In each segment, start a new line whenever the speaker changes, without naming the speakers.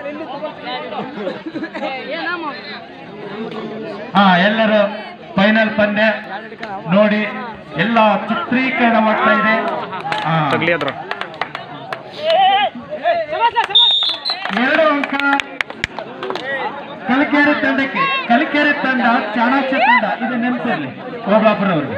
ಹಾ ಎಲ್ಲರೂ ಫೈನಲ್ ಪಂದ್ಯ ನೋಡಿ ಎಲ್ಲ ಚಿತ್ರೀಕರಣ ಮಾಡ್ತಾ ಇದೆ ಹಾ.
ತಗ್ಲಿ ಅದ್ರ
ಎರಡು ಅಂಕ ಕಲಿಕೆರೆ ತಂಡಕ್ಕೆ ಕಲಿಕೆರೆ ತಂಡ ಚಾಣಕ್ಯ ತಂಡ ಇದು ನೆನಪಿರ್ಲಿ ಓಬಾಪುರ ಅವರು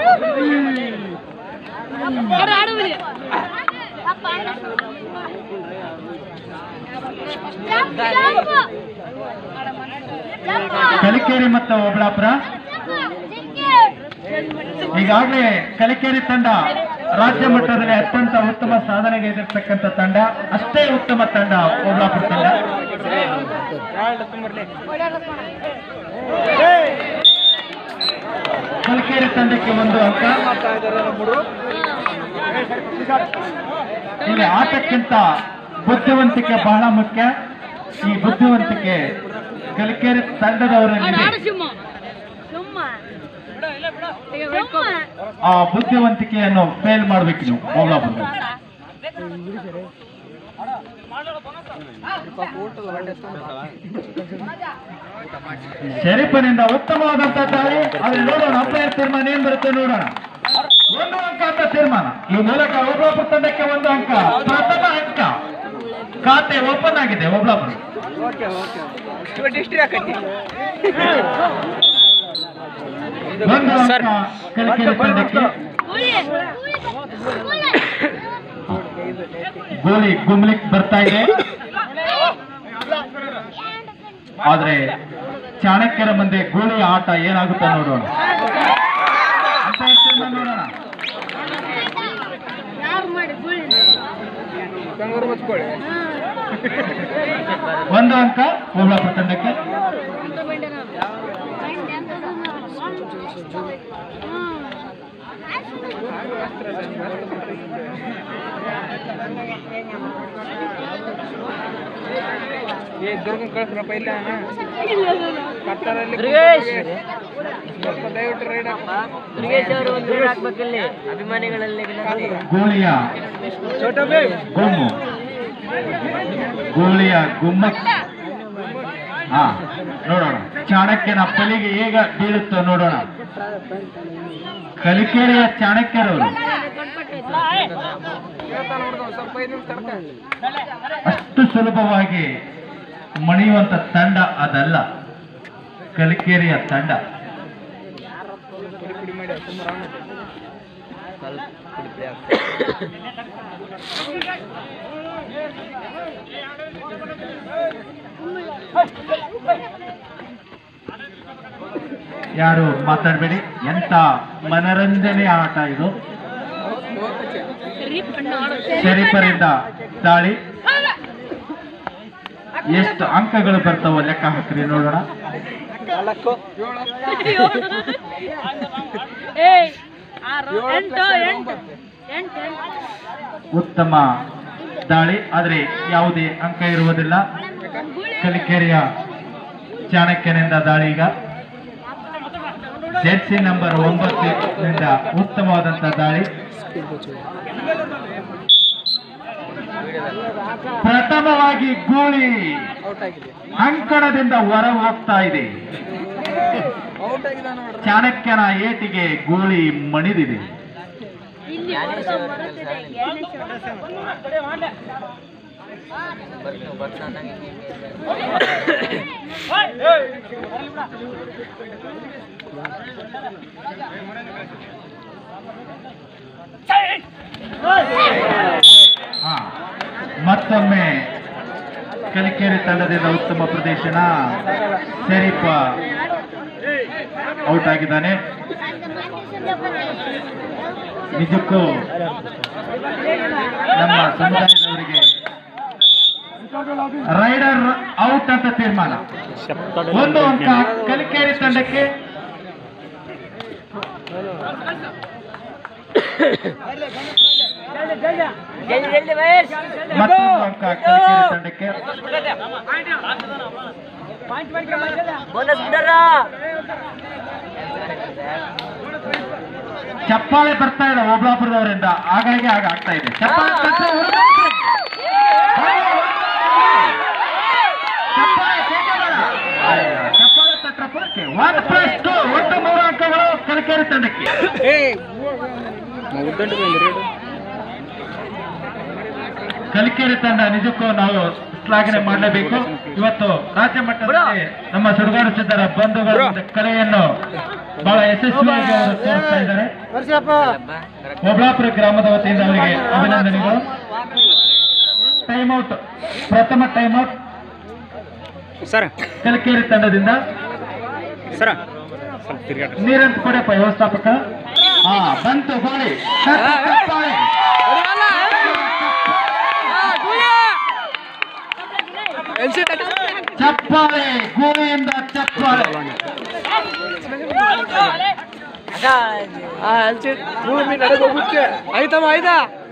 ಕಲಿಕೇರಿ ಮತ್ತು ಓಬಳಾಪುರ ಈಗಾಗಲೇ ಕಲಿಕೇರಿ ತಂಡ ರಾಜ್ಯ ಮಟ್ಟದಲ್ಲಿ ಅತ್ಯಂತ ಉತ್ತಮ ಸಾಧನೆಗೈದಿರ್ತಕ್ಕಂಥ ತಂಡ ಅಷ್ಟೇ ಉತ್ತಮ ತಂಡ ಓಬಳಾಪುರ ತಂಡ ಕಲಿಕೇರಿ ತಂಡಕ್ಕೆ ಒಂದು ಅಂಕ ಇಲ್ಲಿ ಆಟಕ್ಕಿಂತ ಬುದ್ಧಿವಂತಿಕೆ ಬಹಳ ಮುಖ್ಯ ಈ ಬುದ್ಧಿವಂತಿಕೆ ಕಲಿಕೇರಿ ತಂಡದವರಲ್ಲಿದೆ ಆ ಬುದ್ಧಿವಂತಿಕೆಯನ್ನು ಫೇಲ್ ಮಾಡ್ಬೇಕು ನೀವು ಓಬಳಾಪುರ ಶರೀಫನಿಂದ ಉತ್ತಮವಾದಂತ ದಾಳಿ ಅಲ್ಲಿ ನೋಡೋಣ ಅಂಪೈರ್ ತೀರ್ಮಾನ ಏನ್ ಬರುತ್ತೆ ನೋಡೋಣ ಒಂದು ಅಂಕ ಅಂತ ತೀರ್ಮಾನ ಈ ಮೂಲಕ ಒಬ್ಬೊಬ್ಬರ ತಂಡಕ್ಕೆ ಒಂದು ಅಂಕ ಪ್ರಥಮ ಅಂಕ ಖಾತೆ ಓಪನ್ ಆಗಿದೆ ಒಬ್ಬೊಬ್ಬರು ಒಂದು
ಸರ್.
ಅಂಕ ಕಲಿಕೆರೆ ತಂಡಕ್ಕೆ ಗೋಲಿ ಗುಮ್ಲಿಕ್ ಬರ್ತಾ ಇದೆ ಆದ್ರೆ ಚಾಣಕ್ಯರ ಮುಂದೆ ಗೋಲಿ ಆಟ ಏನಾಗುತ್ತೆ ನೋಡೋಣ ಅಂತ ಹೇಳ್ತೀನಿ ನೋಡೋಣ ಒಂದು ಅಂಕ ಓಬಳಾಪುರ ತಂಡಕ್ಕೆ
ಏ ದುರ್ಗನ್ ಕಳ್ಸ್ರಪ್ಪ ಇಲ್ಲ ಕತ್ತರಲ್ಲಿ
ದುರ್ಗೇಶ್
ಸ್ವಲ್ಪ ದಯವಿಟ್ಟು ರೈಡ್
ದುರ್ಗೇಶ್ ಅವರು ಒಂದು ರೈಡ್ ಹಾಕ್ಬೇಕಿಲ್ಲಿ ಅಭಿಮಾನಿಗಳಲ್ಲಿ ವಿನಂತಿ
ಗೋಲಿಯ
ಛೋಟ ಬೇಗ್
ಗುಮ್ಮು ಗೋಲಿಯ ಗುಮ್ಮಕ್ ಹಾ ನೋಡೋಣ ಚಾಣಕ್ಯನ ಬಲಿಗೆ ಹೇಗ ಬೀಳುತ್ತೋ ನೋಡೋಣ ಕಲಿಕೆರೆಯ ಚಾಣಕ್ಯರವರು
ಹೇಳ್ತಾನೆ ನೋಡ್ದ ಸ್ವಲ್ಪ ಐದು ನಿಮಿಷ ತಡ್ಕ
ಅಷ್ಟು ಸುಲಭವಾಗಿ ಮಣಿಯುವಂತ ತಂಡ ಅದಲ್ಲ ಕಲಿಕೆರೆಯ ತಂಡ
ಪುಡಿ ಪುಡಿ ಮಾಡಿ ಸುಮಾರು
ಯಾರು ಮಾತಾಡಬೇಡಿ ಎಂತ ಮನರಂಜನೆ ಆಟ ಇದು ಶರೀಫರಿಂದ ದಾಳಿ ಎಷ್ಟು ಅಂಕಗಳು ಬರ್ತಾವ ಲೆಕ್ಕ ಹಾಕ್ರಿ ನೋಡೋಣ
ನಾಲ್ಕು
ಉತ್ತಮ ದಾಳಿ ಆದರೆ ಯಾವುದೇ ಅಂಕ ಇರುವುದಿಲ್ಲ ಕಲಿಕೆರೆಯ ಚಾಣಕ್ಯನಿಂದ ದಾಳಿ ಈಗ ಜೆರ್ಸಿ ನಂಬರ್ ಒಂಬತ್ತರಿಂದ ಉತ್ತಮವಾದಂತ ದಾಳಿ ಪ್ರಥಮವಾಗಿ ಗೂಳಿ
ಔಟ್ ಆಗಿದೆ
ಅಂಕಣದಿಂದ ಹೊರ ಹೋಗ್ತಾ ಇದೆ
ಔಟ್ ಆಗಿದೆ ನೋಡ್ರಿ
ಚಾಣಕ್ಯನ ಏಟಿಗೆ ಗೂಳಿ ಮಣಿದಿದೆ ಹಾ ಮತ್ತೊಮ್ಮೆ ಕಲಿಕೆರೆ ತಂಡದಿಂದ ಉತ್ತಮ ಪ್ರದರ್ಶನ ಶರೀಫ ಔಟ್ ಆಗಿದ್ದಾನೆ ನಿಜಕ್ಕೂ ನಮ್ಮ ಸಮುದಾಯದವರಿಗೆ ರೈಡರ್ ಔಟ್ ಅಂತ ತೀರ್ಮಾನ ಒಂದು ಅಂಕ ಕಲಿಕೇರಿ ತಂಡಕ್ಕೆ
ಜಲ್ದಿ ಜಲ್ದಿ ಮಹೇಶ್
ಮತ್ತೊಂದು ಅಂಕ ಕಲಿಕೇರಿ ತಂಡಕ್ಕೆ
ಬೋನಸ್ ಬಿಡರ
ಚಪ್ಪಾಳೆ ಬರ್ತಾ ಇದೆ ಓಬಳಾಪುರದವರಿಂದ ಹಾಗಾಗಿ ಆಗ ಆಗ್ತಾ ಇದೆ ಚಪ್ಪಾಳೆ ತಟ್ಟೆ ಹೊರಗೆ ತಂಡಕ್ಕೆ ಒನ್ ಪ್ಲಸ್ ಟು ಒಟ್ಟು ಮೂರು ಅಂಕಗಳು ಕಲಿಕೇರಿ ತಂಡಕ್ಕೆ ಕಲಿಕೇರಿ ತಂಡ ನಿಜಕ್ಕೂ ನಾವು ಶ್ಲಾಘನೆ ಮಾಡಲೇಬೇಕು ಇವತ್ತು ರಾಜ್ಯ ಮಟ್ಟದಲ್ಲಿ ನಮ್ಮ ಸುಡುಗಾಡು ಸಿದ್ದರ ಬಂಧುಗಳ ಒಂದು ಕಲೆಯನ್ನು ಬಹಳ ಯಶಸ್ವಿಯಾಗಿ ಅವರು ತೋರಿಸ್ತಾ ಇದ್ದಾರೆ ಒಬ್ಳಾಪುರ ಗ್ರಾಮದ ವತಿಯಿಂದ ಅವರಿಗೆ ಅಭಿನಂದನೆಗಳು ಟೈಮ್ ಔಟ್ ಪ್ರಥಮ ಟೈಮ್ ಔಟ್
ಸರ್
ಕಲಿಕೇರಿ ತಂಡದಿಂದ
ಸರ ಸ್ವಲ್ಪ ತಿರ್ಗಾಡ್ರಿ
ನೀರಂತ ಕೊಡಪ್ಪ ವ್ಯವಸ್ಥಾಪಕ ಹಾ ಬಂತು ಗೋಳಿ ಚಪ್ಪಾಳೆ. ಚಪ್ಪಾಳೆ ಗೋಳಿಯಿಂದ ಚಪ್ಪಾಳೆ
ಭೂಮಿ ನಡೆದು ಹೋಗುತ್ತೆ ಆಯ್ತಮ್ಮ ಆಯ್ತಾ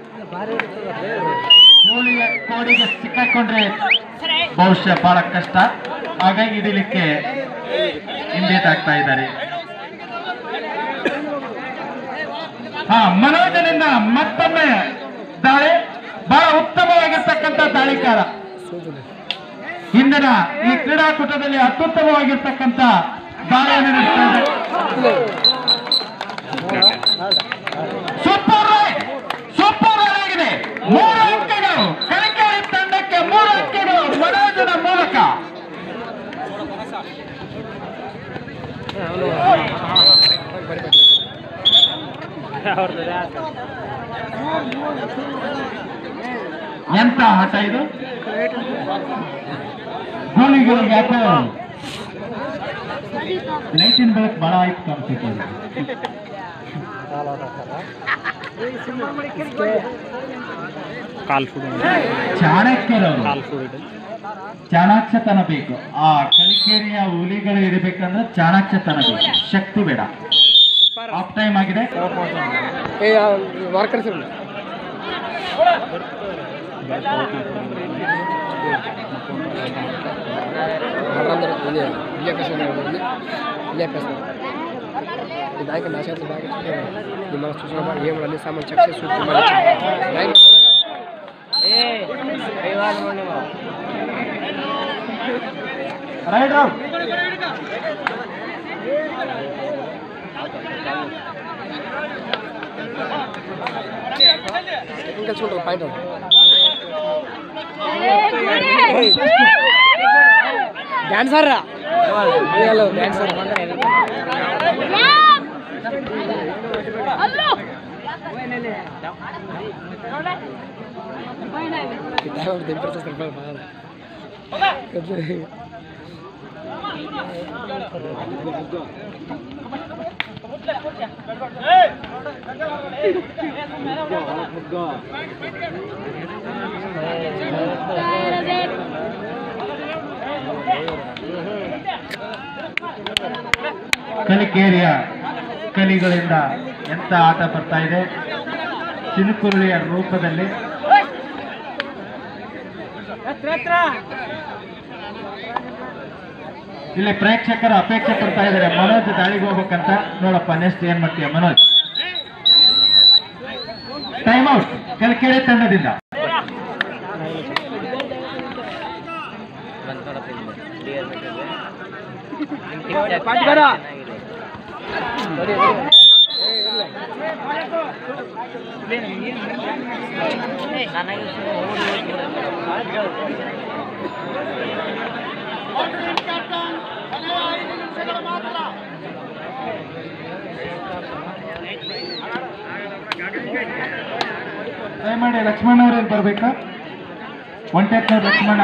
ಗೋಳಿಯ ಕೋಡಿಗೆ ಸಿಕ್ಕಾಕೊಂಡ್ರೆ ಬಹುಶಃ ಬಹಳ ಕಷ್ಟ ಹಾಗಾಗಿ ಹಿಡಿಲಿಕ್ಕೆ ಹಿಂದೇಟಾಗ್ತಾ ಇದ್ದಾರೆ ಹಾ ಮನೋಜನಿಂದ ಮತ್ತೊಮ್ಮೆ ದಾಳಿ ಬಹಳ ಉತ್ತಮವಾಗಿರ್ತಕ್ಕಂಥ ದಾಳಿಕಾರ ಇಂದಿನ ಈ ಕ್ರೀಡಾಕೂಟದಲ್ಲಿ ಅತ್ಯುತ್ತಮವಾಗಿರ್ತಕ್ಕಂಥ ದಾಳಿಯನ್ನು ನಡೆಸ್ತಾ ಇದ್ದಾರೆ ಸೂಪರ್ ರೈಡ್ ಸೂಪರ್ ರೈಡ್ ಆಗಿದೆ ಮೂರು ಅಂಕಗಳು ಕಲಿಕೇರಿ ತಂಡಕ್ಕೆ ಮೂರು ಅಂಕಗಳು ಮನೋಜನ ಮೂಲಕ ಎಂತ ಆಟ ಇದು ಗೋಲಿಗಳಿಗೆ ಯಾಕೋ ಲೈಟಿನ ಬೆಳಕು ಬಹಳ ಆಯ್ತು ಕಾಣಿಸುತ್ತೆ ಇದು.
ಕಾಲ್ ಫುಡ್
ಚಾಣಕ್ಯರವರು
ಕಾಲ್ ಫುಡ್
ಚಾಣಾಕ್ಷತನ ಬೇಕು ಆ ಕಲಿಕೇರಿಯ ಹುಲಿಗಳು ಇರಬೇಕಂದ್ರೆ ಚಾಣಾಕ್ಷತನ ಬೇಕು ಶಕ್ತಿ ಬೇಡ ಆಫ್ ಟೈಮ್ ಆಗಿದೆ
ಏ ವಾರ್ಕರ್ಸ್ ಮಾಡ್ರಂದ್ರೆ ಇಲ್ಲಿ ಇಲ್ಲೇ ಕಷ್ಟ ಇಲ್ಲಿ ಇಲ್ಲೇ ಕಷ್ಟ ಬ್ಯಾಂಕ್ ನಾಶ ಬ್ಯಾಂಕ್ ನಿಮ್ಮ ಸೂಚನೆ ಮಾಡಿ ಏನು ಅಲ್ಲಿ ಸಾಮಾನು ಚಕ್ಷೆ ಸೂಚನೆ ಮಾಡಿ ಬ್ಯಾಂಕ್
ರೈಟ್ ಔಟ್
ಹಿಂಗೆ ಕಲ್ಸ್ಕೊಂಡ್ರೆ ಪಾಯಿಂಟ್ ಡ್ಯಾನ್ಸರ್ ಅಲ್ಲ ಡ್ಯಾನ್ಸರ್ దింపేస్తా ಸ್ವಲ್ಪ
ಕಲಿಕೇರಿಯ ಕಲಿಗಳಿಂದ ಎಂತ ಆಟ ಬರ್ತಾ ಇದೆ ಚಿನುಕುರುಳಿಯ ರೂಪದಲ್ಲಿ ಇಲ್ಲಿ ಪ್ರೇಕ್ಷಕರ ಅಪೇಕ್ಷೆ ಪಡ್ತಾ ಇದ್ದಾರೆ ಮನೋಜ್ ದಾಳಿಗೆ ಹೋಗ್ಬೇಕಂತ ನೋಡಪ್ಪ ನೆಕ್ಸ್ಟ್ ಏನ್ ಮಾಡ್ತೀಯ ಮನೋಜ್ ಟೈಮ್ ಔಟ್ ಕಲಿಕೆರೆ ತಂಡದಿಂದ ದಯಮಾಡಿ ಲಕ್ಷ್ಮಣ ಅವ್ರೇನು ಬರ್ಬೇಕಾ ಒಂಟೆತ್ನವ್ರು ಲಕ್ಷ್ಮಣ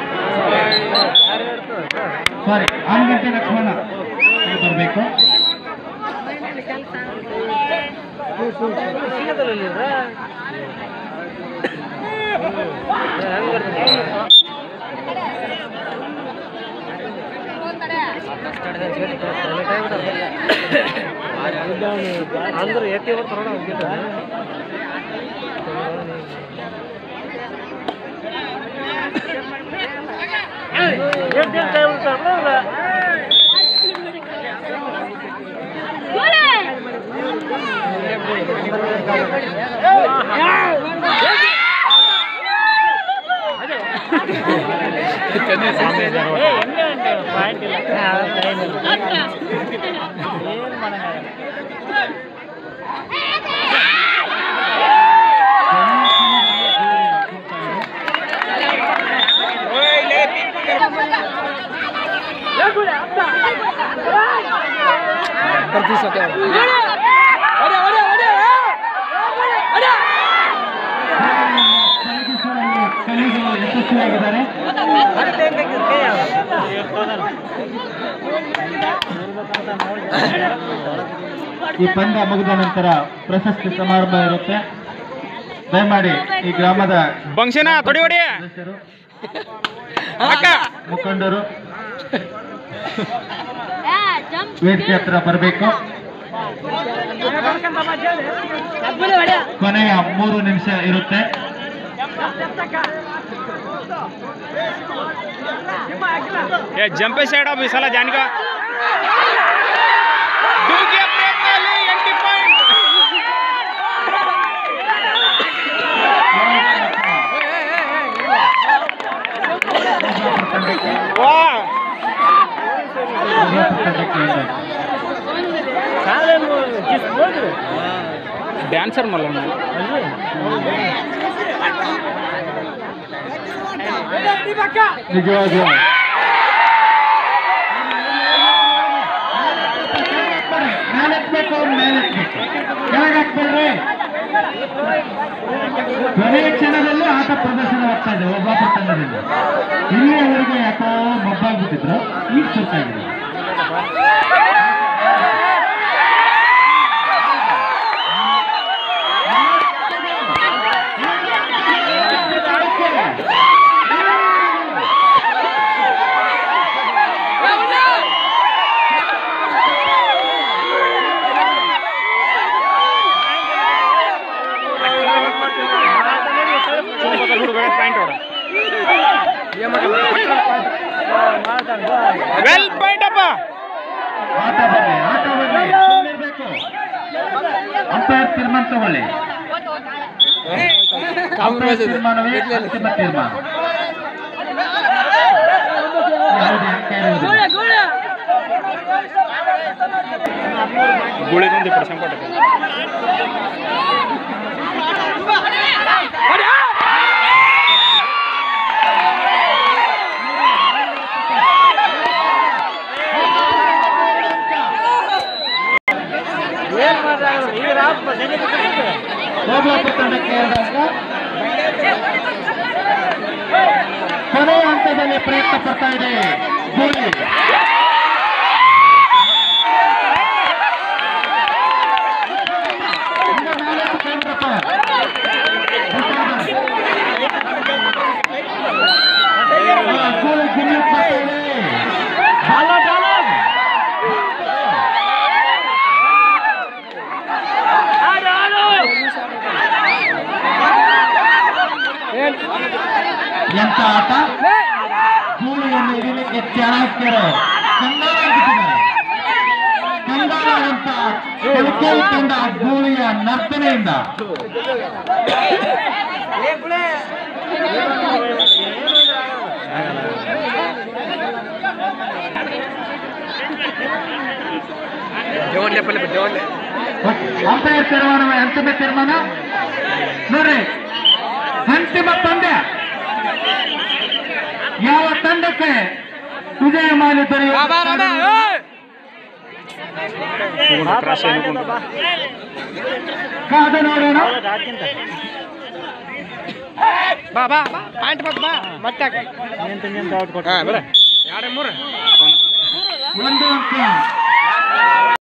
ಸಾರಿ ಆನಗಂಟೆ ಲಕ್ಷ್ಮಣ ಇಲ್ಲಿ ಬರ್ಬೇಕು
ಅಂದ್ರೆ ಎತ್ತಿ ಬರ್ತಾರ ಪ್ರತಿ ಸತಿ ಅವ್ರು.
ಕಲಿಯುವ ಯಶಸ್ವಿಯಾಗಿದ್ದಾರೆ ಈ ಪಂದ್ಯ ಮುಗಿದ ನಂತರ ಪ್ರಶಸ್ತಿ ಸಮಾರಂಭ ಇರುತ್ತೆ ದಯಮಾಡಿ ಈ ಗ್ರಾಮದ
ಬಂಕ್ಷನ ತೊಡಿ ಹೊಡಿ
ಸದಸ್ಯರು
ಅಕ್ಕ
ಮುಖಂಡರು ವೇದಿಕೆ ಹತ್ರ ಬರಬೇಕು ಕೊನೆಯ ಮೂರು ನಿಮಿಷ ಇರುತ್ತೆ
ಏ ಜಂಪೆ ಸೈಡ್ ಈ ಸಲ ಜಾನಿಗ ಡುಮ್ಕಿಯ ಪ್ರಯತ್ನದಲ್ಲಿ ಎಂಟಿ ಪಾಯಿಂಟ್ ವಾ ಡ್ಯಾನ್ಸರ್ ಮಲ್ಲ
ನಿಜವಾಗಿಯೂ ಮೇಲೆತ್ಬೇಕು ಮೇಲೆತ್ಬೇಕು ಕೆಳಗೆ ಹಾಕ್ಬೇಡ್ರಿ ಕೊನೆಯ ಕ್ಷಣದಲ್ಲಿ ಆಟ ಪ್ರದರ್ಶನವಾಗ್ತಾ ಇದೆ ಒಬ್ಬ ತಂಡದಿಂದ ಇಲ್ಲಿಯವರೆಗೆ ಯಾಕೋ ಮಬ್ಬಾಗ್ಬಿಟ್ಟಿದ್ರು ಈಗ ಸುತ್ತಾಗಿದೆ
ಪಾಯಿಂಟ್ ಹೊಡ ವೆಲ್ ಪಾಯಿಂಟ್ ಅಪ್ಪ
ಆಟ ಬರಲಿ ಆಟ ಬರಲಿ ಸುಮ್ಮನಿರ್ಬೇಕು ಅಂಪೈರ್ ತೀರ್ಮಾನ ತಗೊಳ್ಳಿ
ಕಾಂಪ್ರಮೈಸ್ ಇದೆ
ತೀರ್ಮಾನವೇ ಅಂತಿಮ ತೀರ್ಮಾನ ಯಾವುದೇ ಅಂಕ ಇರುವುದಿಲ್ಲ
ಗುಳಿಗೊಂದು ಇಪ್ಪತ್ತು ಸಂಪಟ
ಸೋಮಲಾಪುರ ತಂಡಕ್ಕೆ ಎರಡು ಅಂಕ ಕೊನೆಯ ಹಂತದಲ್ಲಿ ಪ್ರಯತ್ನ ಪಡ್ತಾ ಇದೆ ಗೋಲಿ ಈಗ ನಾಲ್ಕು ಕೇಂದ್ರಪ್ಪ. ಆ, ಗೋಲಿ ಗಿಮಿಕ್ ಮಾಡ್ತಾ ಇದೆ. ಬಾಲ ಡಾಲರ್. ಎಂತ ಆಟ ಗೂಳಿಯನ್ನು ಹಿಡಿಲಿಕ್ಕೆ ಚಾಣಕ್ಯರು ಕಂಗಾಲಾಗಿದ್ದಾರೆ ಕಂಗಾಲಾದಂತ ತಿಳ್ಕೊಂಡ ಆ ಗೂಳಿಯ ನರ್ತನೆಯಿಂದ
ದೇವಣ್ಣ ಪಲ್ಲೆ ದೇವಣ್ಣ
ಅಂಪೈರ್ ತೀರ್ಮಾನ ಅಂತಿಮ ತೀರ್ಮಾನ ನೋಡ್ರಿ ಅಂತಿಮ ಪಂದ್ಯ ಯಾವ ತಂಡಕ್ಕೆ ವಿಜಯ ಮಾಲಿ ದೊರೆಯುವ ಕಾದು ನೋಡೋಣ
ಬಾ ಬಾ ಬಾ ಪಾಯಿಂಟ್ ಬಾ ಬಾ ಮತ್ತೆ ಹಾಕು. ಹಾ, ಬಿಡು. ಎರಡು ಮೂರು
ಒಂದು ಅಂಕ